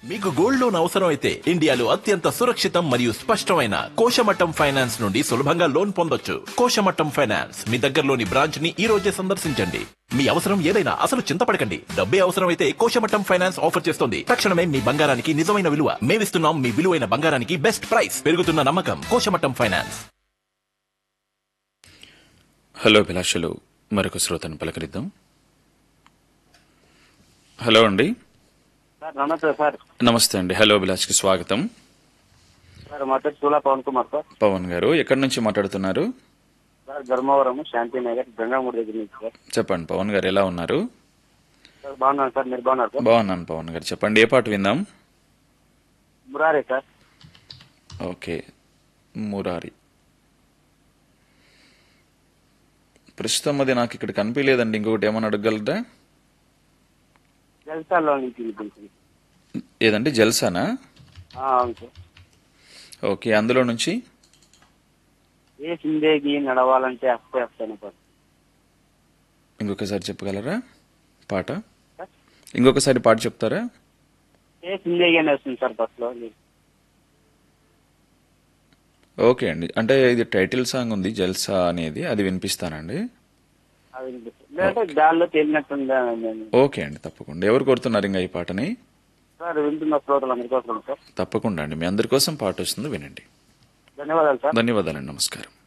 మీకు gold loan అవసరం అయితే ఇండియాలో అత్యంత సురక్షితం మరియు స్పష్టమైన కోశమట్టం ఫైనాన్స్ నుండి సులభంగా లోన్ పొందొచ్చు కోశమట్టం ఫైనాన్స్ మీ దగ్గరలోని బ్రాంచ్ ని ఈ రోజే సందర్శించండి మీ అవసరం ఏదైనా అసలు చింతపడకండి డబ్బే అవసరమైతే కోశమట్టం ఫైనాన్స్ ఆఫర్ చేస్తుంది తక్షణమే మీ బంగారానికి నిజమైన విలువ మేమిస్తున్నాం మీ విలువైన బంగారానికి బెస్ట్ ప్రైస్ పెరుగుతున్న నమ్మకం కోశమట్టం ఫైనాన్స్ హలో అభిలాషలు మరొక శ్రోతను పలకరిద్దాం హలో అండి సార్ నమస్తే సార్ నమస్తే అండి హలో అభిలాష్కి స్వాగతం సార్ మా పేరు చూలా పవన్ కుమార్ సార్ పవన్ గారు ఎక్కడి నుంచి మాట్లాడుతున్నారు సార్ ధర్మవరం శాంతినగర్ గంగామూడి దగ్గర నుంచి సార్ చెప్పండి పవన్ గారు ఎలా ఉన్నారు సార్ బాగున్నాను సార్ మీరు బాగున్నారు సార్ బాగున్నాను పవన్ గారు చెప్పండి ఏ పాట విందాం మురారే సార్ ఓకే మురారి ప్రస్తుతం అది నాకు ఇక్కడ కనిపించలేదండి ఇంకొకటి ఏమని అడగగలరా జల్సాలో నుంచి వినిపించింది ఏదండి జల్సానా ఆ, అవును సార్ ఓకే అందులో నుంచి ఏ సిందేగి నడవాలంటే అస్తే వస్తాను సార్ ఇంకొకసారి చెప్పగలరా పాట సార్? ఇంకొకసారి పాట చెప్తారా ఏ సిందేగి అని వస్తుంది సార్ బస్ లో ఓకే అండి అంటే ఇది టైటిల్ సాంగ్ ఉంది జల్సా అనేది అది వినిపిస్తానండి అది వినిపిస్తుంది లేదంటే గాల్లో తేలినట్టుందా నేను ఓకే అండి తప్పకుండా ఎవరు కోరుతున్నారు ఇంకా ఈ పాటని సార్ వింటున్న శ్రోతలు అందరికోసం సార్ తప్పకుండా అండి మీ అందరి కోసం పాట వస్తుంది వినండి ధన్యవాదాలు సార్ ధన్యవాదాలండి నమస్కారం